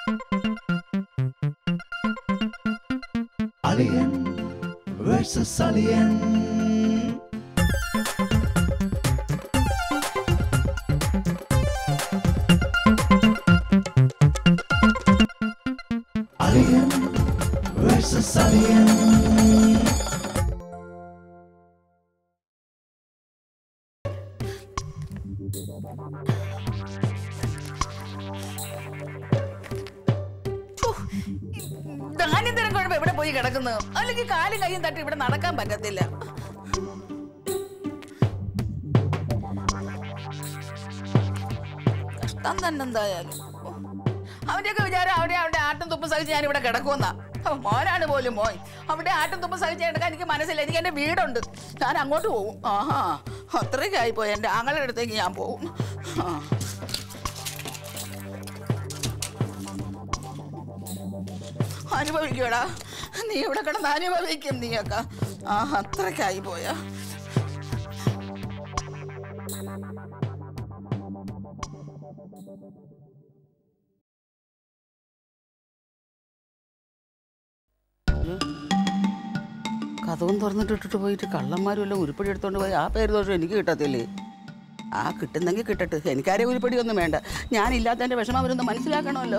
Alien versus Alien. Alien versus Alien. ധാന്യന്തരം കുഴപ്പം എവിടെ പോയി കിടക്കുന്നു അല്ലെങ്കിൽ കാലും കൈയും തട്ടി ഇവിടെ നടക്കാൻ പറ്റത്തില്ല കഷ്ടം തന്നെ എന്തായാലും ഓ, അവന്റെയൊക്കെ വിചാരം അവിടെ അവിടെ ആട്ടും തുപ്പും സഹിച്ച് ഞാൻ ഇവിടെ കിടക്കുമെന്നാ ഓ, മോനാണ് പോലും മോൻ അവിടെ ആട്ടും തുപ്പും സഹിച്ച് കിടക്കാൻ എനിക്ക് മനസ്സില്ല എനിക്ക് എന്റെ വീടുണ്ട് ഞാൻ അങ്ങോട്ട് പോകും ആഹാ അത്രയ്ക്ക് ആയിപ്പോയി എന്റെ ആങ്ങളുടെ അടുത്തേക്ക് ഞാൻ പോകും ആ അനുഭവിക്കടാ നീ ഇവിടെ കിടന്ന് അനുഭവിക്കും നീയൊക്കെ ആ അത്രയ്ക്കായി പോയാ കഥവും തുറന്നിട്ടിട്ട് പോയിട്ട് കള്ളന്മാരും എല്ലാം ഉരുപ്പടി എടുത്തോണ്ട് പോയി ആ പേര് ദോഷം എനിക്ക് കിട്ടത്തില്ലേ ആ കിട്ടുന്നെങ്കിൽ കിട്ടട്ടെ എനിക്കാരെ ഉരുപ്പടി ഒന്നും വേണ്ട ഞാനില്ലാത്തതിന്റെ വിഷമം അവരൊന്ന് മനസ്സിലാക്കണമല്ലോ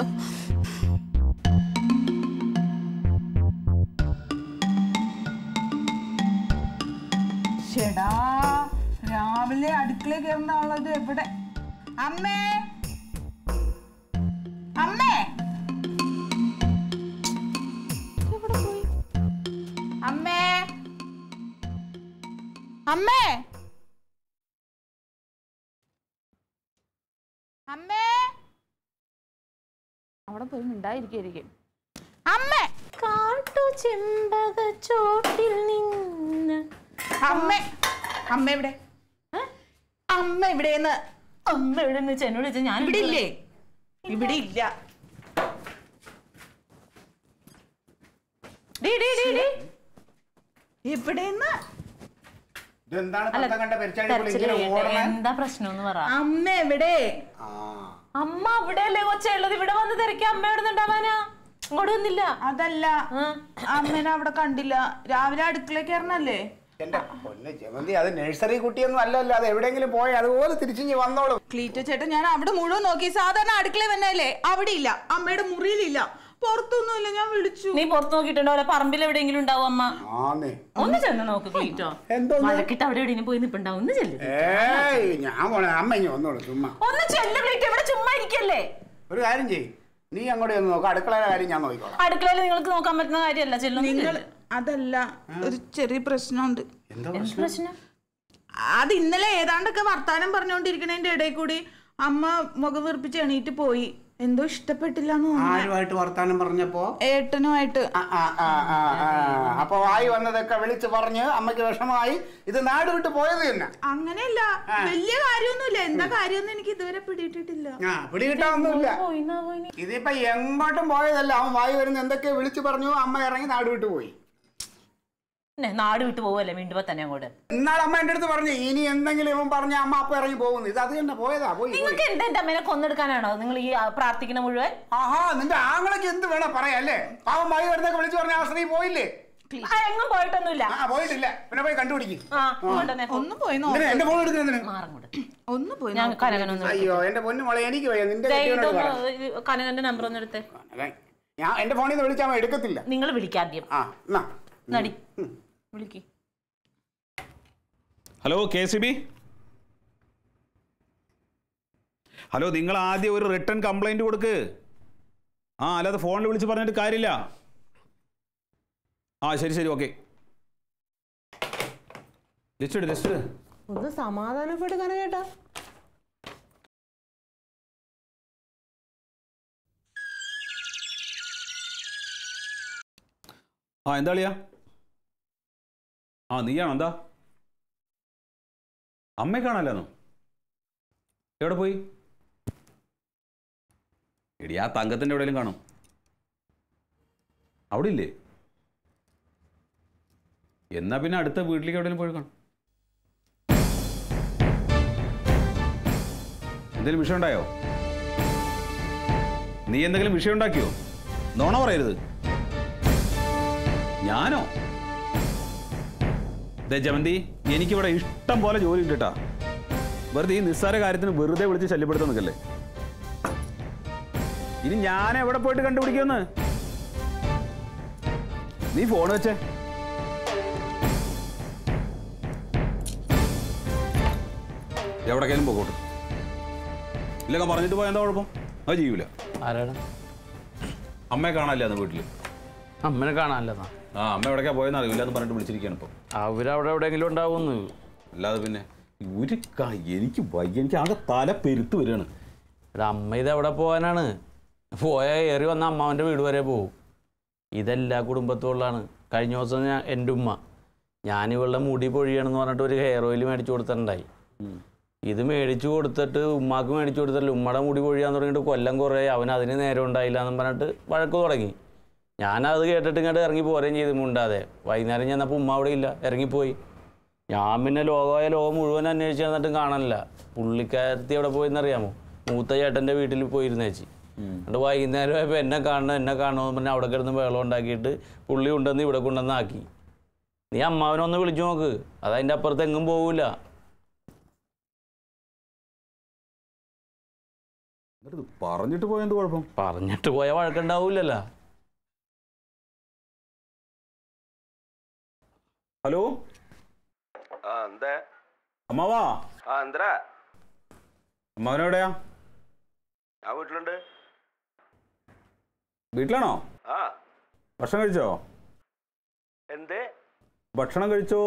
ചേടാ രാവിലെ അടുക്കള കയറുന്ന ആളത് എവിടെ അമ്മേ അമ്മേ എവിടെ പോയി അമ്മേ അമ്മേ അമ്മേ അവിടെ പോയി ഉണ്ടായിരിക്കും അമ്മേ കാട്ടു ചെമ്പക ചോട്ടിൽ നിന്ന് അമ്മേ അമ്മ എവിടെ അമ്മ എവിടെയെന്ന് അമ്മ എവിടെ നിന്ന് വെച്ചാൽ എന്നോട് ചോദിച്ചാൽ ഞാൻ ഇവിടെ ഇല്ലേ ഇവിടെ ഇല്ല ഡീ, ഡീ, ഡീ, ഡീ. എവിടെയെന്ന് ഇതെന്താണ് അല്ല, പത്തം കണ്ട പെരിച്ചാഴി പോലെ തെരച്ചില് ഇങ്ങനെ കഴിയട്ടെ. ഓടണേ? എന്താ പ്രശ്നം എന്ന് പറ അമ്മ എവിടെ ആ. അമ്മ അവിടെയല്ലേ കൊച്ചേ ഉള്ളത് ഇവിടെ വന്ന് തിരക്കി അമ്മ എവിടെ നിന്നുണ്ടാവാനാ ഇങ്ങോട്ട് വന്നില്ല അതല്ല ആ. അമ്മേനെ അവിടെ കണ്ടില്ല രാവിലെ അടുക്കള കയറണല്ലേ എന്റെ പൊന്ന് ചെമന്തി അത് നഴ്സറി കുട്ടിയൊന്നും അല്ലല്ലോ അത് എവിടെയെങ്കിലും പോയി അതുപോലെ തിരിച്ചിങ്ങി വന്നോളും ക്ലീറ്റോ ചേട്ടൻ ഞാൻ അവിടെ മുഴുവൻ നോക്കി സാധാരണ അടുക്കള വന്നല്ലേ അവിടെ ഇല്ല അമ്മയുടെ മുറിയിലില്ല പുറത്തൊന്നുമില്ല ഞാൻ വിളിച്ചു നീ പുറത്ത് നോക്കിയിട്ടുണ്ടോ അല്ലെ പറമ്പിൽ എവിടെയെങ്കിലും ഉണ്ടാവും അമ്മ ആന്നേ ഒന്ന് ചെന്ന് നോക്ക് ക്ലീറ്റോ എന്തോന്ന്? മഴക്കിട്ട് അവിടെ എവിടെയെങ്കിലും പോയി നിപ്പുണ്ടാവും ഒന്ന് ചെല്ല് ഏയ് ഞാൻ പോണേ അമ്മ ഇങ്ങ് വന്നോളൂ ചുമ്മാ ഒന്ന് ചെല്ല് ക്ലീറ്റോ ഇവിടെ ചുമ്മാ ഇരിക്കല്ലേ ഒരു കാര്യം ചെയ്യ് നീ അങ്ങോട്ട് ചെന്ന് നോക്കാം അടുക്കളയുടെ കാര്യം ഞാൻ നോക്കിക്കോളാം അടുക്കളയിൽ നിങ്ങൾക്ക് നോക്കാൻ പറ്റുന്ന കാര്യമല്ല ചെല്ലുന്നു നിങ്ങൾ അതല്ല ഒരു ചെറിയ പ്രശ്നമുണ്ട് എന്തോ എന്ത് പ്രശ്നം അത് ഇന്നലെ ഏതാണ്ടൊക്കെ വർത്താനം പറഞ്ഞുകൊണ്ടിരിക്കണതിന്റെ ഇടയിൽ കൂടി അമ്മ മുഖം വീർപ്പിച്ച് എണീറ്റ് പോയി എന്തോ ഇഷ്ടപ്പെട്ടില്ല എന്ന് തോന്നുന്നു ആരുമായിട്ട് വർത്താനം പറഞ്ഞപ്പോ ഏട്ടനുമായിട്ട് ആ, ആ, ആ, ആ, ആ. അപ്പൊ വായി വന്നതൊക്കെ വിളിച്ചു പറഞ്ഞ് അമ്മയ്ക്ക് വിഷമമായി ഇത് നാട് വിട്ട് പോയത് തന്നെ അങ്ങനെയല്ല വലിയ കാര്യമൊന്നുമില്ല എന്താ കാര്യമൊന്നും എനിക്ക് ഇതുവരെ പിടിയിട്ടിട്ടില്ല ആ പിടികിട്ടാവുന്നില്ല പോയിന്നാ പോയിന് ഇതിപ്പോ എങ്ങോട്ടും പോയതല്ല അവൻ വായി വരുന്ന എന്തൊക്കെ വിളിച്ചു പറഞ്ഞു അമ്മ ഇറങ്ങി നാട് വിട്ട് പോയി പിന്നെ നാട് വിട്ട് പോവല്ലേ വീണ്ടും തന്നെ അങ്ങോട്ട് ഇന്നാൾ അമ്മ എന്റെ അടുത്ത് പറഞ്ഞു ഇനി എന്തെങ്കിലും ഇവൻ പറഞ്ഞ അമ്മ അപ്പൊ ഇറങ്ങി പോകുന്നു ഇത് അത് തന്നെ പോയതാ പോയി പോയി. നിങ്ങൾക്ക് എന്താ എന്റെ അമ്മേനെ കൊന്നെടുക്കാനാണോ നിങ്ങൾ ഈ ആ, പ്രാർത്ഥിക്കുന്ന മുഴുവൻ ആഹാ നിന്റെ ആങ്ങളൊക്കെ എന്ത് വേണം പറയാ അല്ലേ പാവം വായി വരുന്നൊക്കെ വിളിച്ചു പറഞ്ഞ ആ സ്ത്രീ പോയില്ലേ ആ, എങ്ങും പോയിട്ടൊന്നുമില്ല ആ പോയിട്ടില്ല പിന്നെ പോയി കണ്ടുപിടിക്കും ആ ഇങ്ങോട്ട് തന്നെ. ഒന്ന് പോയി നോ എന്തിനാ എന്റെ ഫോൺ എടുക്കുന്നതിന് മാറങ്ങോട്ട് ഒന്ന് പോയി ഞാൻ നോക്ക്. കനകനൊന്ന് അയ്യോ എന്റെ പൊന്നു മോളെ എനിക്ക് വയ്യ നിന്റെ ദേ, കെട്ടിയവനോട് പറ. ഇതൊന്ന് ഇത് കനകന്റെ നമ്പർ ഒന്ന് എടുത്തേ അതെ. ഞാൻ എന്റെ ഫോണിൽ നിന്ന് വിളിച്ചാൽ അവൻ എടുക്കത്തില്ല നിങ്ങൾ വിളിക്കാദ്യം ആ എന്നാ നടി വിളിക്ക് hello K C B hello നിങ്ങൾ ആദ്യം ഒരു റിട്ടേൺ കംപ്ലൈന്റ് കൊടുക്ക് ആ അല്ലാതെ ഫോണിൽ വിളിച്ച് പറഞ്ഞിട്ട് കാര്യമില്ല ആ ശരി ശരി ഓക്കെ ലിസ്റ്റ് ഇട് ലിസ്റ്റ് ഇട്. ഒന്ന് സമാധാനപ്പെടുക ചേട്ടാ ആ എന്താ അളിയാ ആ നീയാണോ എന്താ അമ്മയെ കാണാല്ലെന്നോ എവിടെ പോയി എടി ആ തങ്കത്തിൻ്റെ എവിടെയെങ്കിലും കാണും അവിടെ ഇല്ലേ എന്നാ പിന്നെ അടുത്ത വീട്ടിലേക്ക് എവിടെയെങ്കിലും പോയി കാണും എന്തെങ്കിലും വിഷയം ഉണ്ടായോ നീ എന്തെങ്കിലും വിഷയം ഉണ്ടാക്കിയോ നോണ പറയരുത് ഞാനോ ദേ ജമന്തി എനിക്കിവിടെ ഇഷ്ടം പോലെ ജോലി ഉണ്ട് കേട്ടാ വെറുതെ ഈ നിസ്സാര കാര്യത്തിന് വെറുതെ വിളിച്ച് ശല്യപ്പെടുത്താൻ നിൽക്കല്ലേ ഇനി ഞാൻ എവിടെ പോയിട്ട് കണ്ടുപിടിക്കുമെന്ന് നീ ഫോൺ വെച്ചേ എവിടേക്കാലും പോകോട്ട് ഇല്ലൊക്കെ പറഞ്ഞിട്ട് പോയാൽ എന്താ കുഴപ്പം അത് ചെയ്യൂല ആരാണ് അമ്മയെ കാണാനില്ല അന്ന് വീട്ടിൽ അമ്മനെ കാണാനല്ലതാ ആ അമ്മ എവിടേക്കാ പോയെന്ന് അറിയില്ല എന്ന് പറഞ്ഞിട്ട് വിളിച്ചിരിക്കുകയാണ് ഇപ്പം അവരവിടെ എവിടെയെങ്കിലും ഉണ്ടാവുമെന്ന് അല്ലാതെ പിന്നെ ഒരു കാ എനിക്ക് വയ്യ എനിക്ക് ആകെ തല പെരുത്ത് വരികയാണ് ഇവിടെ അമ്മ ഇത് എവിടെ പോകാനാണ് പോയാൽ ഏറി വന്ന അമ്മാവൻ്റെ വീട് വരെ പോകും ഇതെല്ലാ കുടുംബത്തുള്ളതാണ് കഴിഞ്ഞ ദിവസം ഞാൻ എൻ്റെ ഉമ്മ ഞാൻ ഇവളുടെ മുടി പൊഴിയണമെന്ന് പറഞ്ഞിട്ട് ഒരു ഹെയർ ഓയിൽ മേടിച്ചു കൊടുത്തിട്ടുണ്ടായി ഇത് മേടിച്ചു കൊടുത്തിട്ട് ഉമ്മാക്ക് മേടിച്ചു കൊടുത്തിട്ടില്ല ഉമ്മയുടെ മുടി പൊഴിയാൻ തുടങ്ങിയിട്ട് കൊല്ലം കുറേ അവൻ അതിന് നേരം ഉണ്ടായില്ല എന്ന് പറഞ്ഞിട്ട് വഴക്ക് തുടങ്ങി ഞാനത് കേട്ടിട്ട് ഇങ്ങോട്ട് ഇറങ്ങി പോരുകയും ചെയ്തു മുണ്ടാതെ വൈകുന്നേരം ചെന്നപ്പോൾ ഉമ്മ അവിടെ ഇല്ല ഇറങ്ങിപ്പോയി ഞാൻ പിന്നെ ലോകമായ ലോകം മുഴുവൻ അന്വേഷിച്ച് എന്നിട്ടും കാണാനില്ല പുള്ളിക്കാരത്തി എവിടെ പോയെന്നറിയാമോ മൂത്ത ചേട്ടൻ്റെ വീട്ടിൽ പോയിരുന്നേച്ചി എന്നിട്ട് വൈകുന്നേരം ആയപ്പോൾ എന്നെ കാണണം എന്നെ കാണണമെന്ന് പറഞ്ഞാൽ അവിടെ കിടന്ന് വെള്ളം ഉണ്ടാക്കിയിട്ട് പുള്ളി ഉണ്ടെന്ന് ഇവിടെ കൊണ്ടുവന്നാക്കി നീ അമ്മാവനൊന്ന് വിളിച്ചു നോക്ക് അതതിൻ്റെ അപ്പുറത്ത് എങ്ങും പോവില്ല എന്നിട്ട് ഇത് പറഞ്ഞിട്ട് പോയ എന്ത് കുഴപ്പം പറഞ്ഞിട്ട് പോയ വഴക്കുണ്ടാവൂലല്ലോ ഹലോ ആ എന്താ അമ്മാവാ ആ എന്തരാ അമ്മാവനെവിടെയാ ഞാൻ വീട്ടിലുണ്ട് വീട്ടിലാണോ ആ ഭക്ഷണം കഴിച്ചോ എന്തേ ഭക്ഷണം കഴിച്ചോ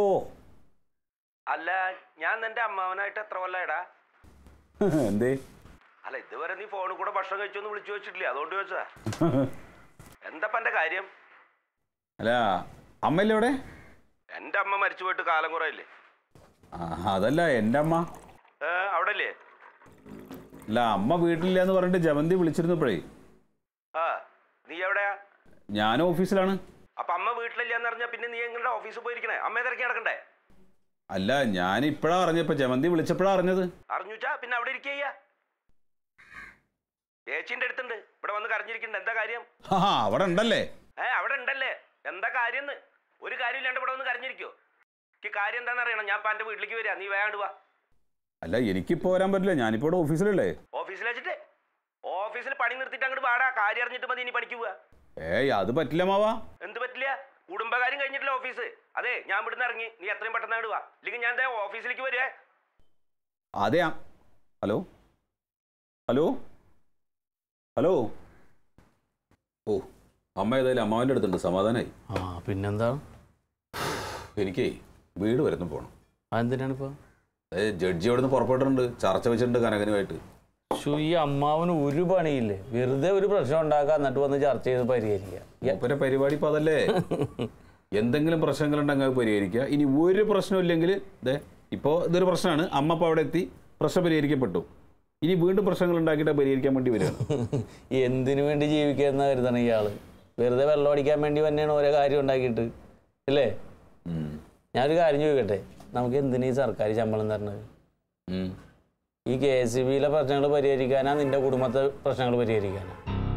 അല്ല ഞാൻ നിന്റെ അമ്മാവനായിട്ട് എത്ര കൊല്ലായിടാ എന്തേ അല്ല ഇതുവരെ നീ ഫോണിൽ കൂടെ ഭക്ഷണം കഴിച്ചോന്ന് വിളിച്ചു വെച്ചിട്ടില്ല അതുകൊണ്ട് ചോദിച്ചാ എന്താ എന്റെ കാര്യം അല്ല അമ്മയില്ലേ ഇവിടെ എന്റെ അമ്മ മരിച്ചു പോയിട്ട് കാലം കുറയില്ലേ ആ, അതല്ല എൻ്റെ അമ്മ ഏ അവിടെ ഇല്ലേ അല്ല അമ്മ വീട്ടിലില്ല എന്ന് പറഞ്ഞിട്ട് ജമന്തി വിളിച്ചിരുന്നപ്പോഴേ ആ നീ എവിടെയാ ഞാനും ഓഫീസിലാണ് അപ്പൊ അമ്മ വീട്ടിലില്ല എന്ന് അറിഞ്ഞാ പിന്നെ നീ എങ്ങനെ ഓഫീസിൽ പോയിരിക്കണേ അമ്മയെ തിരക്കി നടക്കണ്ടേ അല്ല ഞാൻ ഇപ്പോഴാ അറിഞ്ഞപ്പോ ജമന്തി വിളിച്ചപ്പോഴാ അറിഞ്ഞത് അറിഞ്ഞുച്ചാ പിന്നെ അവിടെ ഇരിക്കുക ചേച്ചിന്റെ അടുത്തുണ്ട് ഇവിടെ വന്ന് കരഞ്ഞിരിക്കണ്ട എന്താ കാര്യം ആ അവിടെ ഉണ്ടല്ലേ ഏ അവിടെ ഉണ്ടല്ലേ എന്താ കാര്യം ഒരു കാര്യമില്ലാണ്ട് ഇവിടെ വന്ന് കരഞ്ഞിരിക്കോ എനിക്ക് കാര്യം എന്താണെന്ന് അറിയണം ഞാൻ ഇപ്പൊ എന്റെ വീട്ടിലേക്ക് വരിക നീ വേണ്ട വാ അല്ല എനിക്കിപ്പോ വരാൻ പറ്റില്ല ഞാനിപ്പോ ഇവിടെ ഓഫീസിലല്ലേ ഓഫീസിൽ വെച്ചിട്ട് ഓഫീസിൽ പണി നിർത്തിയിട്ട് അങ്ങോട്ട് പാടാ കാര്യം അറിഞ്ഞിട്ട് മതി ഇനി പണിക്ക് പോവാ ഏയ് അത് പറ്റില്ല മാവാ എന്ത് പറ്റില്ല കുടുംബകാര്യം കഴിഞ്ഞിട്ടില്ല ഓഫീസ് അതെ ഞാൻ ഇവിടുന്ന് ഇറങ്ങി നീ എത്രയും പെട്ടെന്ന് അങ്ങോട്ട് വാ ഇല്ലെങ്കിൽ ഞാൻ ദേ ഓഫീസിലേക്ക് വരുവേ അതെയാ ഹലോ ഹലോ ഹലോ ഓ അമ്മ ഏതായാലും അമ്മാവൻ്റെ അടുത്തുണ്ട് സമാധാനമായി ആ പിന്നെന്താ എനിക്കേ വീട് വരുന്നു പോകണം അതെന്തിനാണ് ഇപ്പോൾ ഏ ജഡ്ജി അവിടെ നിന്ന് പുറപ്പെട്ടിട്ടുണ്ട് ചർച്ച വെച്ചിട്ടുണ്ട് കനകനുമായിട്ട് ശു ഈ അമ്മാവന് ഒരു പണിയില്ലേ വെറുതെ ഒരു പ്രശ്നം ഉണ്ടാക്കുക എന്നിട്ട് വന്ന് ചർച്ച ചെയ്ത് പരിഹരിക്കുക മൂപ്പരെ പരിപാടി ഇപ്പം അതല്ലേ എന്തെങ്കിലും പ്രശ്നങ്ങളുണ്ടെങ്കിൽ അത് പരിഹരിക്കുക ഇനി ഒരു പ്രശ്നമില്ലെങ്കിൽ ദേ ഇപ്പോൾ ഇതൊരു പ്രശ്നമാണ് അമ്മ ഇപ്പോൾ അവിടെ എത്തി പ്രശ്നം പരിഹരിക്കപ്പെട്ടു ഇനി വീണ്ടും പ്രശ്നങ്ങൾ ഉണ്ടാക്കിയിട്ട് അത് പരിഹരിക്കാൻ വേണ്ടി വരികയാണ് എന്തിനു വേണ്ടി ജീവിക്കുന്ന കരുതണം ഇയാള് വെറുതെ വെള്ളം അടിക്കാൻ വേണ്ടി തന്നെയാണ് ഓരോ കാര്യം ഉണ്ടാക്കിയിട്ട് അല്ലേ ഉം. ഞാനൊരു കാര്യം ചോദിക്കട്ടെ നമുക്ക് എന്തിനു ഈ സർക്കാർ ശമ്പളം തരണത് ഉം. ഈ കെ എസ് സി ബിയിലെ പ്രശ്നങ്ങൾ പരിഹരിക്കാനാ നിന്റെ കുടുംബത്തെ പ്രശ്നങ്ങൾ പരിഹരിക്കാനാ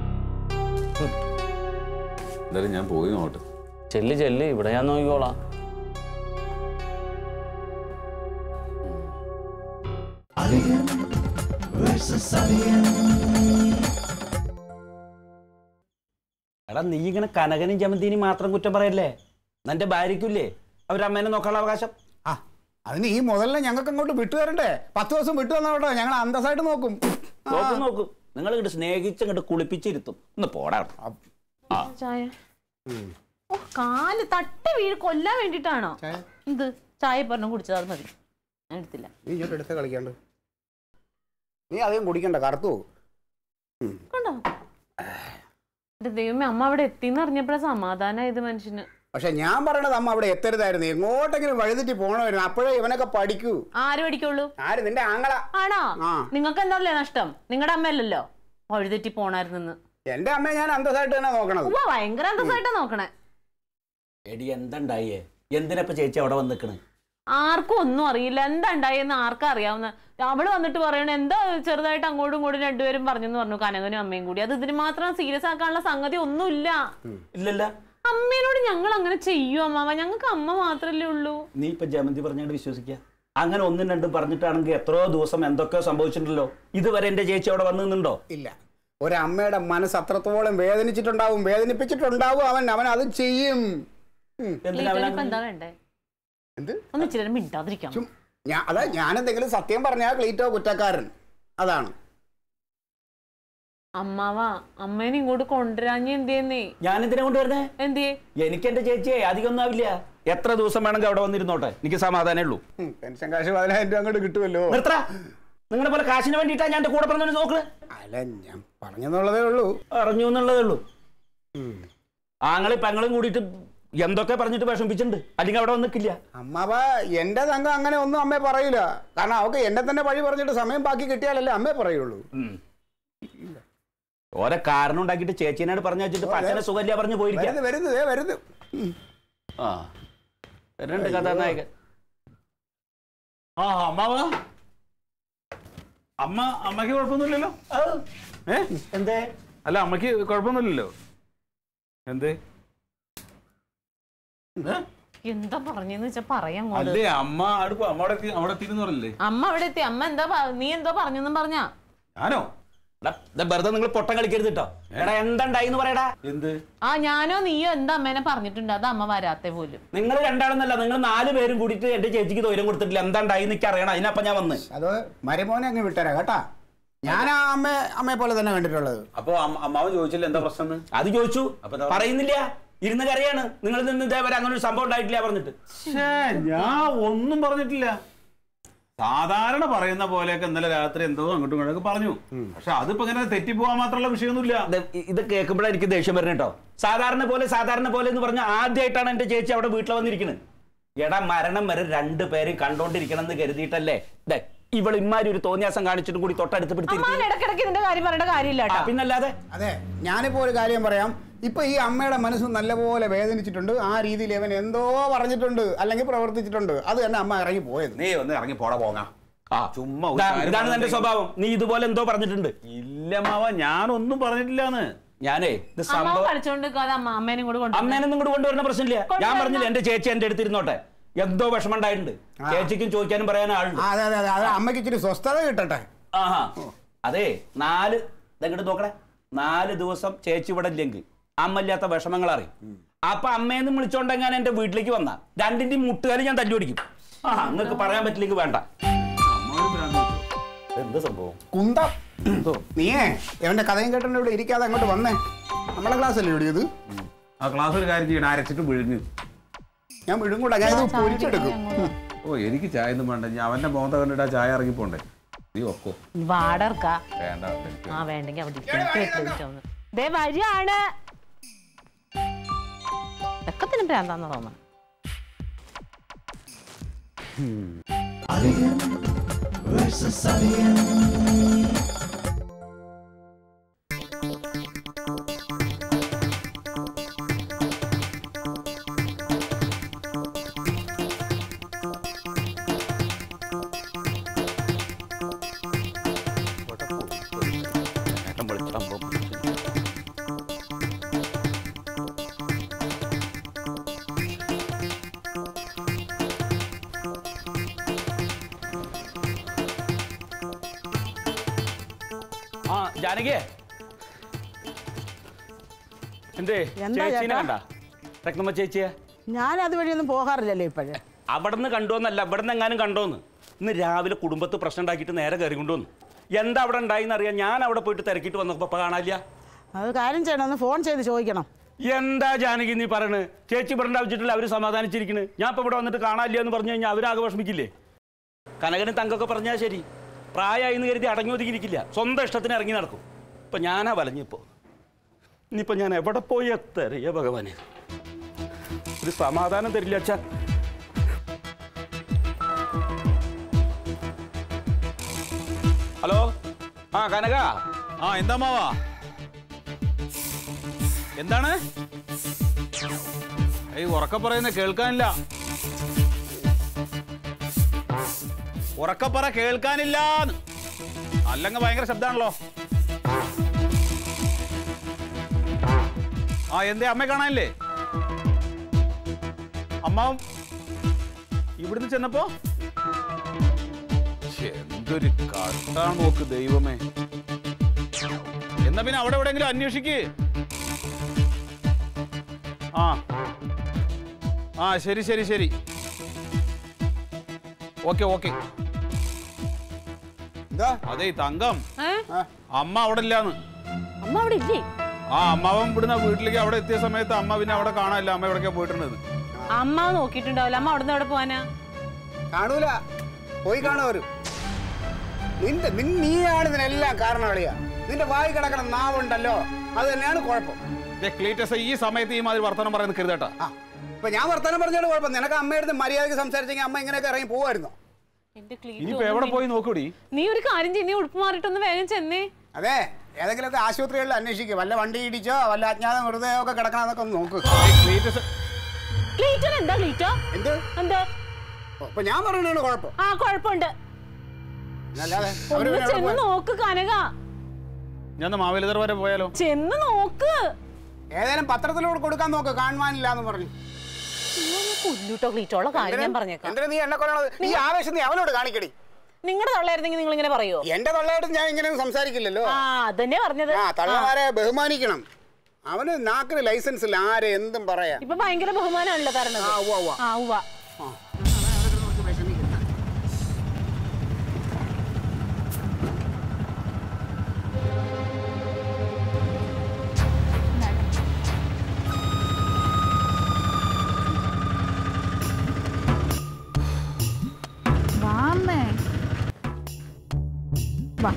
എന്തായാലും ഞാൻ പോയി നോട്ടെ ചെല്ല് ചെല്ല് ഇവിടെ ഞാൻ നോക്കിക്കോളാം Alien versus Alien. എടാ നീ ഇങ്ങനെ കനകനും ജമന്തിനും മാത്രം കുറ്റം പറയല്ലേ നിന്റെ ഭാര്യയ്ക്കില്ലേ അവരമ്മേനെ നോക്കാനുള്ള അവകാശം ആ അതിന് ഈ മുതലിനെ ഞങ്ങൾക്ക് അങ്ങോട്ട് വിട്ടു തരണ്ടേ പത്ത് ദിവസം വിട്ടു തന്നോട്ടോ ഞങ്ങൾ അന്തസ്സായിട്ട് നോക്കും ആ. നോക്കും നോക്കും നിങ്ങൾ ഇങ്ങോട്ട് സ്നേഹിച്ച് അങ്ങോട്ട് കുളിപ്പിച്ചിരുത്തും ഒന്ന് പോടാ അവിടെ. ചായ ഓ കാല് തട്ടി വീഴ് കൊല്ലാൻ വേണ്ടിട്ടാണോ എന്ത് ചായ പറഞ്ഞു കുടിച്ചത് മതി ഞാൻ എടുത്തില്ല നീ ഇങ്ങോട്ട് എടുത്ത് കളിക്കാണ്ട് നീ അധികം കുടിക്കണ്ട കറുത്തു പോകും കണ്ടോ എന്റെ ദൈവമേ അമ്മ അവിടെ എത്തിന്ന് അറിഞ്ഞപ്പോഴാ സമാധാനമായത് മനുഷ്യന് പക്ഷെ ഞാൻ പറയണത് അമ്മ അവിടെ എത്തരുതായിരുന്നു എങ്ങോട്ടെങ്കിലും വഴുതിട്ട് പോകണമായിരുന്നു അപ്പോഴേ ഇവനൊക്കെ പഠിക്കൂ ആര് പഠിക്കുള്ളൂ ആര് നിന്റെ ആങ്ങള ആണോ ആ. നിങ്ങൾക്ക് എന്തല്ലേ നഷ്ടം നിങ്ങളുടെ അമ്മയല്ലല്ലോ വഴുതെറ്റി പോണായിരുന്നെന്ന് എന്റെ അമ്മയെ ഞാൻ അന്തസ്സായിട്ട് തന്നെ നോക്കണത് ഉമ്മ ഭയങ്കര അന്തസ്സായിട്ടാ നോക്കണേ എടി എന്തുണ്ടായേ എന്തിനപ്പ ചേച്ചി അവിടെ വന്ന് നിൽക്കണ് ആർക്കും ഒന്നും അറിയില്ല എന്താ ഉണ്ടായെന്ന് ആർക്കും അറിയാവുന്ന അവള് വന്നിട്ട് പറയണ എന്താ ചെറുതായിട്ട് അങ്ങോട്ടും ഇങ്ങോട്ടും രണ്ടുപേരും പറഞ്ഞെന്ന് പറഞ്ഞു കനകനും അമ്മയും കൂടി അത് ഇതിന് മാത്രം സീരിയസ് ആക്കാനുള്ള സംഗതി ഒന്നുമില്ല ഇല്ലല്ല അമ്മേനോട് ഞങ്ങൾ അങ്ങനെ ചെയ്യും അമ്മാവ ഞങ്ങൾക്ക് അമ്മ മാത്രല്ലേ ഉള്ളൂ നീ ഇപ്പൊ ജമന്തി പറഞ്ഞാണ്ട് വിശ്വസിക്കുക അങ്ങനെ ഒന്നും രണ്ടും പറഞ്ഞിട്ടാണെങ്കിൽ എത്രയോ ദിവസം എന്തൊക്കെ സംഭവിച്ചിട്ടുണ്ടല്ലോ ഇതുവരെ എന്റെ ചേച്ചി അവിടെ വന്നു നിന്നുണ്ടോ ഇല്ല ഒരമ്മയുടെ മനസ്സ് അത്രത്തോളം വേദനിച്ചിട്ടുണ്ടാവും വേദനിപ്പിച്ചിട്ടുണ്ടാവും അവൻ അവൻ അത് ചെയ്യും ഉം. എന്തിനാ അവൻ ഇപ്പൊ എന്താ വേണ്ടേ എന്ത് ഒന്ന് ഇച്ചിരി നേരം മിണ്ടാതിരിക്കാം ചും- ഞാൻ അതാ ഞാൻ എന്തെങ്കിലും സത്യം പറഞ്ഞാൽ ക്ലീറ്റോ കുറ്റക്കാരൻ അതാണ് അമ്മാവ അമ്മേനെ ഇങ്ങോട്ട് കൊണ്ടുവരാഞ്ഞ എന്തേന്നേ ഞാൻ എന്തിനാ കൊണ്ടുവരുന്നേ എന്തേ എനിക്ക് എന്റെ ചേച്ചിയെ അധികം ഒന്നും ആവില്ല എത്ര ദിവസം വേണമെങ്കിൽ അവിടെ വന്നിരുന്നോട്ടെ എനിക്ക് സമാധാനമേ ഉള്ളൂ ഉം, പെൻഷൻ കാശ് പതിനായിരം രൂപ അങ്ങോട്ട് കിട്ടുമല്ലോ നിർത്തറ നിങ്ങളെ പോലെ കാശിന് വേണ്ടിയിട്ടാ ഞാൻ എന്റെ കൂടെ പറഞ്ഞോണ്ട് നോക്ക് അല്ല ഞാൻ പറഞ്ഞെന്നുള്ളതേ ഉള്ളൂ അറിഞ്ഞു എന്നുള്ളതേ ഉള്ളൂ ആങ്ങളും പെങ്ങളും കൂടിയിട്ട് എന്തൊക്കെ പറഞ്ഞിട്ട് വിഷമിപ്പിച്ചിട്ടുണ്ട് അല്ലെങ്കിൽ അവിടെ വന്ന് നിൽക്കില്ല അമ്മാവ എന്റെ തങ്കം അങ്ങനെ ഒന്നും അമ്മേ പറയില്ല കാരണം അവക്ക് എന്നെ തന്നെ വഴി പറഞ്ഞിട്ട് സമയം ബാക്കി കിട്ടിയാലല്ലേ അമ്മേ പറയുള്ളൂ ഓരോ കാരണം ഉണ്ടാക്കിയിട്ട് ചേച്ചീനോട് പറഞ്ഞു വെച്ചിട്ട് പച്ചനെ സുഖമില്ല പറഞ്ഞു പോയിരിക്കാം വരുന്നു വരുന്നു ദേ വരുന്നു ആ രണ്ട് കഥാനായകൻ ആ അമ്മാവ അമ്മ അമ്മയ്ക്ക് കുഴപ്പമൊന്നുമില്ലല്ലോ ഏ എന്തേ അല്ല അമ്മയ്ക്ക് കുഴപ്പമൊന്നുമില്ലല്ലോ എന്തേ ഏ? എന്താ പറഞ്ഞെന്ന് വെച്ചാ പറയാം അങ്ങോട്ട് അല്ലേ അമ്മ അടുപ്പ് അമ്മ അവിടെ എത്തി അവിടെ എത്തിന്ന് പറഞ്ഞില്ലേ അമ്മ അവിടെ എത്തി അമ്മ എന്താ പ- നീ എന്തോ പറഞ്ഞെന്നും പറഞ്ഞാ ഞാനോ എടാ, ദേ വെറുതെ നിങ്ങൾ പൊട്ടം കളിക്കരുത് കേട്ടോ എടാ എന്താണ്ടായി എന്ന് പറയടാ എന്ത് ആ ഞാനോ നീയോ എന്താ അമ്മേനെ പറഞ്ഞിട്ടുണ്ട് അത് അമ്മ വരാത്തെ പോലും നിങ്ങൾ രണ്ടാളെന്നല്ല നിങ്ങൾ നാല് പേരും കൂടിയിട്ട് എന്റെ ചേച്ചിക്ക് തൊരം കൊടുത്തിട്ടില്ല എന്താണ്ടായി എനിക്ക് അറിയണം അതിനപ്പം ഞാൻ വന്ന് അത് മരുമോനെ അങ്ങ് വിട്ടരാ കേട്ടാ ഞാൻ ആ അമ്മ അമ്മയെ പോലെ തന്നെ കണ്ടിട്ടുള്ളത് അപ്പൊ അമ്മ- അമ്മാവൻ ചോദിച്ചില്ല എന്താ പ്രശ്നം എന്ന്? അത് ചോദിച്ചു അപ്പൊ എന്താ പറയുന്നില്ല ഇരുന്ന് കറിയാണ് നിങ്ങൾ നിന്ന് ഇതേവരെ അങ്ങനെ ഒരു സംഭവം ഉണ്ടായിട്ടില്ല പറഞ്ഞിട്ട് ശ്ശേ, ഞാൻ ഒന്നും പറഞ്ഞിട്ടില്ല സാധാരണ പറയുന്ന പോലെയൊക്കെ ഇന്നലെ രാത്രി എന്തോ അങ്ങോട്ടും ഇങ്ങോട്ടൊക്കെ പറഞ്ഞു പക്ഷെ അതിപ്പോ ഇങ്ങനെ തെറ്റിപ്പോവാൻ മാത്രമുള്ള വിഷയമൊന്നുമില്ല ഇത് ഇത് കേൾക്കുമ്പോഴാണ് എനിക്ക് ദേഷ്യം വരുന്നത് കേട്ടോ സാധാരണ പോലെ സാധാരണ പോലെ എന്ന് പറഞ്ഞാൽ ആദ്യമായിട്ടാണ് എന്റെ ചേച്ചി അവിടെ വീട്ടിൽ വന്നിരിക്കുന്നത് എടാ മരണം വരെ രണ്ടു പേരും കണ്ടോണ്ടിരിക്കണം എന്ന് കരുതിയിട്ടല്ലേ ദേ ഇവൾ ഇമാരി ഒരു തോന്നിയാസം കാണിച്ചിട്ടും കൂടി തൊട്ടടുത്ത് അമ്മ പിടിച്ചിരിക്കും ഇടക്കിടക്ക് ഇതിന്റെ കാര്യം പറയേണ്ട കാര്യമില്ല കേട്ടോ പിന്നല്ലാതെ അതെ ഞാനിപ്പോ ഒരു കാര്യം പറയാം ഇപ്പൊ ഈ അമ്മയുടെ മനസ്സ് നല്ലപോലെ വേദനിച്ചിട്ടുണ്ട് ആ രീതിയിൽ അവൻ എന്തോ പറഞ്ഞിട്ടുണ്ട് അല്ലെങ്കിൽ പ്രവർത്തിച്ചിട്ടുണ്ട് അത് തന്നെ അമ്മ ഇറങ്ങി പോയത് നീ ഒന്ന് ഇറങ്ങി പോടാ പോങ്ങാ ആ ചുമ്മാ ഒരു ഇതാ- കാര്യം ഇതാണ് എന്റെ പറഞ്ഞിട്ട് സ്വഭാവം നീ ഇതുപോലെ എന്തോ പറഞ്ഞിട്ടുണ്ട് ഇല്ല മാവ ഞാനൊന്നും പറഞ്ഞിട്ടില്ലാന്ന് ഞാനേ ഇത് അമ്മ സംഭവം കളിച്ചോണ്ട് നിൽക്കാതെ അമ്മ അമ്മേനെ കൂടെ കൊണ്ടുവന്നു അമ്മേനൊന്നും കൂടെ കൊണ്ടുവരുന്ന പ്രശ്നമില്ല ഞാൻ കൊണ്ടുവരണം. പറഞ്ഞില്ല എന്റെ ചേച്ചി എന്റെ അടുത്തിരുന്നോട്ടെ എന്തോ വിഷമം ഉണ്ടായിട്ടുണ്ട് ചേച്ചിക്കും ചോദിക്കാനും പറയാനും ആളുണ്ട് ആ, അതെ അതെ അതെ അത് അമ്മയ്ക്ക് ഇച്ചിരി സ്വസ്ഥത കിട്ടട്ടെ ആഹാ അതെ നാല് ഇതങ്ങോട്ട് നോക്കണേ നാല് ദിവസം ചേച്ചി ഇവിടെ ഇല്ലെങ്കിൽ അമ്മ ഇല്ലാത്ത വിഷമങ്ങൾ അറിയും അപ്പൊ അമ്മയെന്ന് വിളിച്ചോണ്ടെങ്ങാൻ എന്റെ വീട്ടിലേക്ക് വന്ന രണ്ടിന്റെയും മുട്ടുകാലം ഞാൻ തല്ലി പിടിക്കും ആ നിങ്ങൾക്ക് പറയാൻ പറ്റില്ലെങ്കിൽ വേണ്ട എന്ത് സംഭവം കുന്തം നീയേ എവന്റെ കഥയും കേട്ടോണ്ട് ഇവിടെ ഇരിക്കാതെ അങ്ങോട്ട് വന്നേ നമ്മളെ ക്ലാസ് അല്ലേ ഇവിടെ ഇത് ആ ക്ലാസ് ഒരു കാര്യം ചെയ്യണം അരച്ചിട്ട് വിഴുങ്ങ് ഞാൻ വിഴുങ്ങൂടാ ഞാൻ ഇത് പൊരിച്ചെടുക്കും ഓ എനിക്ക് ചായ ഒന്നും വേണ്ട ഞാൻ അവന്റെ മോന്ത കണ്ടിട്ട് ആ ചായ ഇറങ്ങി പോണ്ടേ നീ ഒക്കോ വാടർക്ക വേണ്ട എനിക്ക് ആ വേണ്ടെങ്കിൽ അവിടെ ഇരിക്കാം. കേട്ട് വിളിച്ചോന്ന്. ദേ വരികയാണ് ഇതൊക്കത്തിനും ഭ്രാന്താന്ന് തോന്നുന്നു Alien versus Alien. ആ ജാനകിയെ എന്തേ എന്താ ചേച്ചീനെ ചേട്ടാ? കണ്ട രത്നമ്മ ചേച്ചിയെ ഞാൻ അതുവഴിയൊന്നും പോകാറില്ലല്ലോ ഇപ്പോഴേ അവിടെ നിന്ന് കണ്ടോന്നല്ല ഇവിടെ നിന്ന് എങ്ങാനും കണ്ടോന്ന് ഇന്ന് രാവിലെ കുടുംബത്ത് പ്രശ്നം ഉണ്ടാക്കിയിട്ട് നേരെ കയറി കൊണ്ടുവന്നു എന്താ അവിടെ ഉണ്ടായിന്ന് അറിയാം ഞാൻ അവിടെ പോയിട്ട് തിരക്കിയിട്ട് വന്നപ്പോൾ ഇപ്പൊ കാണാനില്ല അത് കാര്യം ചെയ്യണം ഒന്ന് ഫോൺ ചെയ്ത് ചോദിക്കണം എന്താ ജാനകി നീ പറയണ് ചേച്ചി ഇവിടെ ഉണ്ടാവിച്ചിട്ടില്ല അവർ സമാധാനിച്ചിരിക്കണ് ഞാൻ ഇപ്പൊ ഇവിടെ വന്നിട്ട് കാണാനില്ല എന്ന് പറഞ്ഞു കഴിഞ്ഞാൽ അവരാകെ വിഷമിക്കില്ലേ കനകനും തങ്കൊക്കെ പറഞ്ഞാൽ ശരി പ്രായമായി എന്ന് കരുതി അടങ്ങി ഒതുങ്ങിയിരിക്കില്ല സ്വന്തം ഇഷ്ടത്തിന് ഇറങ്ങി നടക്കും ഇപ്പൊ ഞാനാ വലഞ്ഞിപ്പോ ഇനിയിപ്പോ ഞാൻ എവിടെ പോയി എത്തറിയ ഭഗവാനെ ഒരു സമാധാനം തരില്ല അച്ഛാ ഹലോ ആ കനക ആ എന്താ മാവാ എന്താണ് ഏയ് ഉറക്ക പറയുന്ന കേൾക്കാനില്ല ഉറക്കപ്പറ കേൾക്കാനില്ലാന്ന് അല്ലെങ്കിൽ ഭയങ്കര ശബ്ദമാണല്ലോ ആ എന്തേ അമ്മയെ കാണാനില്ലേ അമ്മ ഇവിടുന്ന് ചെന്നപ്പോ ശ്ശെ, എന്തൊരു കട്ടാണ് നോക്ക് ദൈവമേ എന്നാ പിന്നെ അവിടെ എവിടെയെങ്കിലും അന്വേഷിക്ക് ആ ആ ശരി ശരി ശരി ഓക്കെ ഓക്കെ അതെ തങ്കം അമ്മ അവിടെ ഇല്ലാന്ന് അമ്മ അവിടെ ഇല്ലേ ആ അമ്മാവൻ ഇവിടുന്ന് വീട്ടിലേക്ക് അവിടെ എത്തിയ സമയത്ത് അമ്മ പിന്നെ അവിടെ കാണാനില്ല അമ്മ എവിടേക്കാ പോയിട്ടുള്ളത് അമ്മ നോക്കിയിട്ടുണ്ടാവില്ല അമ്മ അവിടെ നിന്ന് എവിടെ പോവാനാ കാണൂല പോയി കാണുവരും നിന്റെ നിൻ- നീയാണ് ഇതിനെല്ലാം കാരണം കളിയാ നിന്റെ വായി കിടക്കണ നാവുണ്ടല്ലോ അത് തന്നെയാണ് കുഴപ്പം ദേ, ക്ലീറ്റസ് ഈ സമയത്ത് ഈ മാതിരി വർത്തമാനം പറയുന്നത് കരുതട്ടാ ഇപ്പൊ ഞാൻ വർത്തമാനം പറഞ്ഞോണ്ട് കുഴപ്പം നിനക്ക് അമ്മയുടെ മര്യാദയ്ക്ക് സംസാരിച്ചെങ്കിൽ അമ്മ ഇങ്ങനെയൊക്കെ ഇറങ്ങി പോവായിരുന്നു എന്റെ ക്ലീറ്റ് ഇനിയിപ്പോ എവിടെ പോയി നോക്കൂടി നീ ഒരു കാര്യം ചെയ്യ്, നീ ഉടുപ്പ് മാറിയിട്ടൊന്ന് വേഗം ചെന്നേ അതെ ഏതെങ്കിലുമൊക്കെ ആശുപത്രികളിൽ അന്വേഷിക്കുക വല്ല വണ്ടി ഇടിച്ചോ വല്ല അജ്ഞാത മൃതദേഹമൊക്കെ കിടക്കണമെന്നൊക്കെ ഒന്ന് നോക്ക് ക്ലീറ്റസ് ക്ലീറ്റർ എന്താ ക്ലീറ്റോ എന്ത് എന്താ ഇപ്പൊ ഞാൻ പറയണതാണ് കുഴപ്പം ആ കുഴപ്പമുണ്ട് അല്ലാതെ അവര് ഒന്ന് പിന്നെ അവിടെ ചെന്ന് പോയി- നോക്ക് കനക ഞാൻ മാവേലിതർ വരെ പോയാലോ ചെന്ന് നോക്ക് ഏതായാലും പത്രത്തിലൂടെ കൊടുക്കാൻ നോക്ക് കാണുവാനില്ല എന്ന് പറഞ്ഞു കൊല്ലൂട്ടോ ക്ലീറ്റോള്ള കാര്യം ഞാൻ പറഞ്ഞേക്കാം എന്തിനാ നീ എന്നെ കൊല്ലണത് ഈ ആവേശം നീ അവനോട് കാണിക്കടി നിങ്ങളുടെ തള്ളായിരുന്നെങ്കിൽ നിങ്ങൾ ഇങ്ങനെ പറയോ എന്റെ തള്ളയായിട്ട് ഞാൻ ഇങ്ങനെ സംസാരിക്കില്ലല്ലോ ആ അതന്നെ പറഞ്ഞത് ആ തള്ളമാരെ ബഹുമാനിക്കണം അവന് നാക്കിന് ലൈസൻസ് ഇല്ല ആരെ എന്തും പറയാ ഇപ്പൊ ഭയങ്കര ബഹുമാനമാണല്ലോ തരണത് ആ ഉവ്വ ഉവ്വ ആ ഉവ്വ വാമ്മേ വാ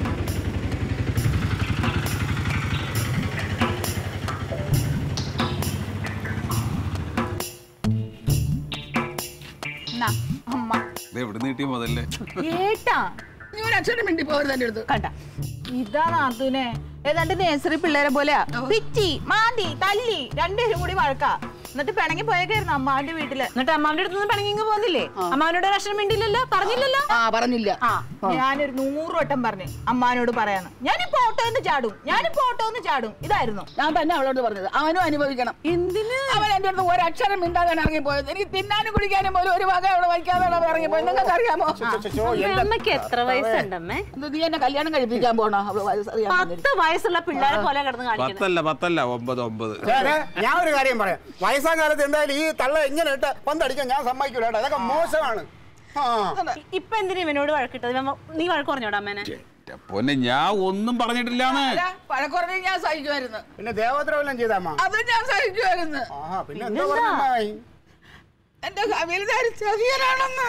എന്നാ, അമ്മ എവിടെ നീട്ടിയ മുതലേ ഏട്ടാ നീ ഒരു അച്ഛനും മിണ്ടി പോകരുത് എൻ്റെ അടുത്ത് കണ്ട ഇതാ നാത്തൂനെ ഏതാണ്ട് നേഴ്സറി പിള്ളേരെ പോലെയാ പിച്ചി മാന്തി തല്ലി രണ്ടുപേരും കൂടി വഴക്കാ എന്നിട്ട് പിണങ്ങി പോയേക്കായിരുന്നു അമ്മാന്റെ വീട്ടില് എന്നിട്ട് അമ്മാവിന്റെ അടുത്ത് നിന്ന് പിണങ്ങി ഇങ്ങ് പോന്നില്ലേ അമ്മാവിനോട് ഒരു അക്ഷരം മിണ്ടില്ലല്ലോ പറഞ്ഞില്ലല്ലോ ആ പറഞ്ഞില്ല ആ ഞാനൊരു നൂറ് വട്ടം പറഞ്ഞു അമ്മാനോട് പറയാന്ന് ഞാനിപ്പോ ഓട്ടോന്ന് ചാടും ഞാനിപ്പോ ഓട്ടോന്ന് ചാടും ഇതായിരുന്നു ഞാൻ തന്നെ അവളോട് പറഞ്ഞത് അവനും അനുഭവിക്കണം എന്തിന് അവൻ എൻ്റെ അടുത്ത് ഒരക്ഷരം മിണ്ടാതെ ഇറങ്ങിപ്പോയത് എനിക്ക് തിന്നാനും കുടിക്കാനും പോലും ഒരു വക അവിടെ വയ്ക്കാതെ അവൻ ഇറങ്ങിപ്പോയത് നിങ്ങൾക്ക് അറിയാമോ അമ്മയ്ക്ക് എത്ര വയസ്സുണ്ടമ്മേ ഇത് നീ എന്നെ കല്യാണം കഴിപ്പിക്കാൻ പോണോ അവള് വയസ്സ് അറിയാൻ വേണ്ടി. പത്ത് വയസ്സുള്ള പിള്ളേരെ പോലെ കിടന്ന് കാണിക്കുന്നത് പത്തല്ല പത്തല്ല ഒമ്പത് ഒമ്പത് ദേ, ദേ, ഞാൻ ഒരു കാര്യം പറയാം വയസ്സാം കാലത്ത് എന്തായാലും ഈ തള്ള ഇങ്ങനെ ഇട്ട് പന്തടിക്കാൻ ഞാൻ സമ്മതിക്കൂല കേട്ടോ അതൊക്കെ മോശമാണ് ആ ഇ- ഇപ്പൊ എന്തിനാ ഇവനോട് വഴക്കിട്ടത് ഇവൻ വ- നീ വഴക്ക് പറഞ്ഞോടാ അമ്മേനെ എന്റെ പൊന്നെ ഞാൻ ഒന്നും പറഞ്ഞിട്ടില്ലാന്ന് അല്ല, പഴക്കുറഞ്ഞ് ഞാൻ സഹിക്കുമായിരുന്നു പിന്നെ ദേവദ്രവെല്ലാം ചെയ്താമ്മ അത് ഞാൻ സഹിക്കുമായിരുന്നു ആഹാ പിന്നെ എന്താ പറഞ്ഞായി എന്റെ കവിൽദാരി ചതിയനാണെന്ന്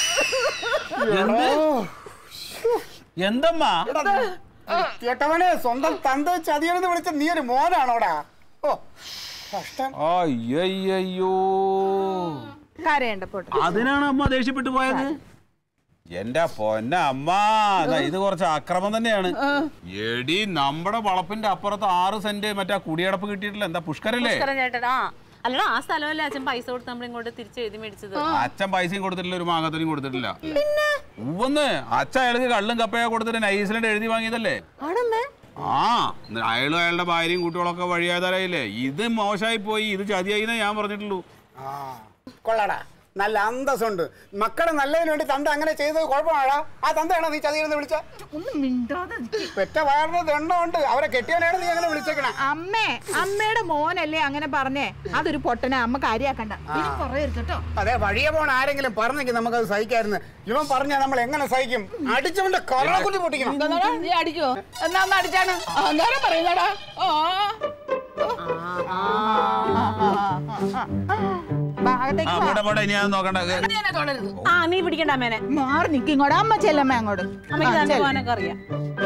എന്തമ്മാ കേട്ടവനെ സ്വന്തം തന്ത ചതിയെന്ന് വിളിച്ച നീ ഒരു മോനാണോടാ ഓ കഷ്ടം അയ്യോ കരയണ്ട പോട്ടെ അതിനാണ് അമ്മ ദേഷ്യപ്പെട്ടു പോയത് എന്റെ പൊന്ന അമ്മ ദാ ഇത് കുറച്ച് അക്രമം തന്നെയാണ് എടി നമ്മുടെ വളപ്പിന്റെ അപ്പുറത്ത് ആറ് സെന്റ് മറ്റേ കുടിയടപ്പ് കിട്ടിയിട്ടില്ല എന്താ പുഷ്കരല്ലേ പുഷ്കരൻ ചേട്ടൻ ആ അല്ലടാ ആ സ്ഥലമല്ലേ അച്ഛൻ പൈസ കൊടുത്ത് നമ്മൾ ഇങ്ങോട്ട് തിരിച്ച് എഴുതി മേടിച്ചത് അച്ഛൻ പൈസയും കൊടുത്തിട്ടില്ല ഒരു മാങ്ങത്തനും കൊടുത്തിട്ടില്ല ഉവ്വന്ന് അച്ഛൻ അയാൾക്ക് കള്ളും കപ്പയൊക്കെ കൊടുത്തിട്ട് നൈസിലണ്ട് എഴുതി വാങ്ങിയതല്ലേ ആ അയാളും അയാളുടെ ഭാര്യയും കുട്ടികളൊക്കെ വഴിയാതാരായില്ലേ ഇത് മോശമായി പോയി ഇത് ചതിയായി ഞാൻ പറഞ്ഞിട്ടുള്ളൂ ആ കൊള്ളാടാ നല്ല അന്തസ്സുണ്ട് മക്കളെ നല്ലതിന് വേണ്ടി തന്ത അങ്ങനെ ചെയ്തത് കുഴപ്പമാടാ ആ തന്തയാണോ നീ ചതിയെന്ന് വിളിച്ച ഒന്നും മിണ്ടാതെ നിക്ക്. പെറ്റ വയറിന് ദണ്ണമുണ്ട് അവരെ കെട്ടിയവനാണ് നീ അങ്ങനെ വിളിച്ചേക്കണേ അമ്മേ അമ്മയുടെ മോനല്ലേ അങ്ങനെ പറഞ്ഞേ അതൊരു പൊട്ടനെ അമ്മ കാര്യാക്കണ്ട ഇനി പറയരുത് കേട്ടോ അതെ വഴിയെ പോണ ആരെങ്കിലും പറഞ്ഞെങ്കിൽ നമുക്കത് സഹിക്കായിരുന്നു ഇവൻ പറഞ്ഞാൽ നമ്മൾ എങ്ങനെ സഹിക്കും അടിച്ചവന്റെ കറക്കുട്ടി പൊട്ടിക്കണം എന്താടാ, നീ അടിക്കോ എന്നാ ഒന്ന് അടിച്ചാണ് അഹങ്കാരം പറയുന്നടാ ആ ഭാഗത്തേക്ക് ആ വാ. പോട്ടെ പോട്ടെ ഇനി ഞാൻ നോക്കണ്ട നീ എന്നെ തൊടരുത് ആ നീ പിടിക്കണ്ട അമ്മേനെ മാറി നിക്ക് ഇങ്ങോട്ട് അമ്മ ചെല്ലമ്മ അങ്ങോട്ട് അമ്മയ്ക്ക് ആ, തന്നെ ചെല്ല്. പോകാനൊക്കെ അറിയാം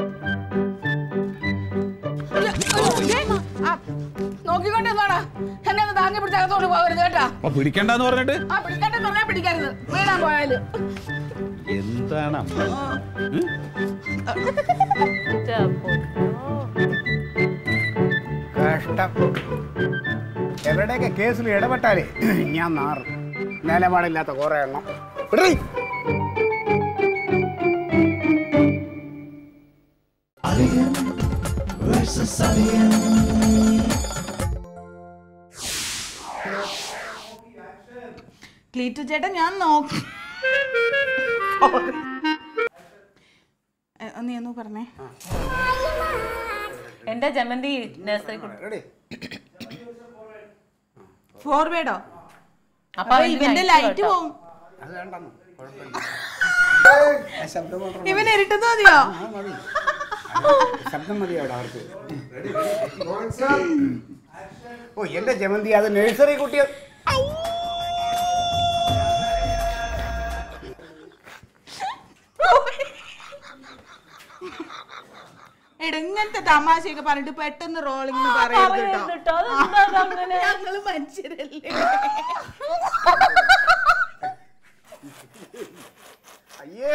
ആ, നോക്കിക്കൊണ്ട് എന്നാടാ എന്നെ ഒന്ന് താങ്ങി പിടിച്ചകത്തോണ്ട് പോകരുത് കേട്ടാ അപ്പൊ പിടിക്കണ്ടെന്ന് പറഞ്ഞിട്ട് ആ പിടിക്കട്ടെ പറഞ്ഞാ പിടിക്കരുത് വീണാൻ പോയാല് എന്താണ് അമ്മ കഷ്ടം എവിടെയൊക്കെ കേസിൽ ഇടപെട്ടാലേ ഞാൻ നാറും നിലപാടില്ലാത്ത കുറെ എണ്ണം വിടറി. Alien versus Alien. ക്ലീറ്റു ചേട്ടൻ ഞാൻ നോക്കി എ, നീ ഒന്ന് പറഞ്ഞേ എന്റെ ജമന്തി നഴ്സറി റെഡി ഫോർവേഡോ അപ്പൊ അപ്പൊ അവന്റെ ഇവന്റെ light ലൈറ്റ് കേട്ടോ. പോവും അത് വേണ്ടെന്ന് കുഴപ്പമില്ല ആ, ശബ്ദം മാത്രം ഇവൻ ഇരുട്ടെന്ന് മതിയോ ആ, മതി അത് ശബ്ദം മതി അവിടെ അവർക്ക് ഓ എന്റെ ജമന്തി അത് നഴ്സറി കുട്ടിയ എടാ ഇങ്ങനത്തെ തമാശയൊക്കെ പറഞ്ഞിട്ട് പെട്ടെന്ന് റോളിംഗ് പറയരുത് കേട്ടോ പറയരുത് കേട്ടോ. അതെന്താ അങ്ങനെ? ഞങ്ങള് മനുഷ്യരല്ലേ അയ്യേ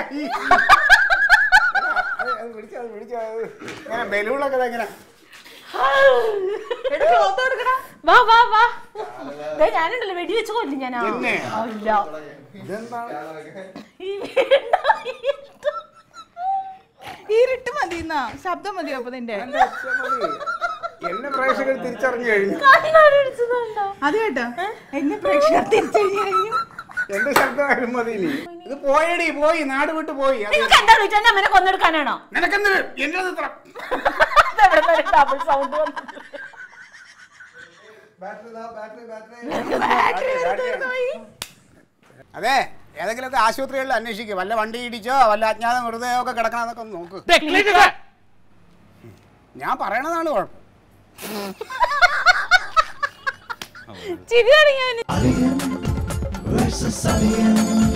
അത് അത് പിടിച്ചോ, അത് പിടിച്ചോ, അത് ഇങ്ങനെ ബലൂണൊക്കെ ദാ ഇങ്ങനെ എടാ ക്ലോത്ത് കൊടുക്കടാ വാ വാ വാ ദേ, ഞാനുണ്ടല്ലോ വെടി വെച്ച് കൊല്ലും ഞാൻ ആ. എന്നെ? ആ, ഇല്ല. ഇതെന്താണ് ഈ വേണ്ട, ഇരുട്ട്. ഇരുട്ട് മതി എന്നാ ശബ്ദം മതിയോ അപ്പൊ നിന്റെ എന്റെ അച്ഛൻ മതി. എന്നെ പ്രേക്ഷകർ തിരിച്ചറിഞ്ഞു കഴിഞ്ഞു കണ്ണാടി അടിച്ചതുണ്ടോ? അത് കേട്ടോ എന്നെ പ്രേക്ഷകർ തിരിച്ചറിഞ്ഞു കഴിഞ്ഞു എന്റെ ശബ്ദമായാലും മതി ഇനി ഇത് പോയടി പോയി നാട് വിട്ട് പോയി അത് നിങ്ങൾക്ക് എന്താ വിളിച്ചാൽ എന്നെ അമ്മനെ കൊന്നെടുക്കാനാണോ നിനക്കെന്ത് എന്റെ ഇത്ര ഡബിൾ സൗണ്ട് വന്നു അതെ ഏതെങ്കിലുമൊക്കെ ആശുപത്രികളിൽ അന്വേഷിക്കുക വല്ല വണ്ടി ഇടിച്ചോ വല്ല അജ്ഞാത മൃതയോ ഒക്കെ കിടക്കണമെന്നൊക്കെ ഒന്ന് നോക്ക് ഞാൻ പറയണതാണ് കുഴപ്പം ചിരിയാണ് ഞാൻ Alien versus Alien.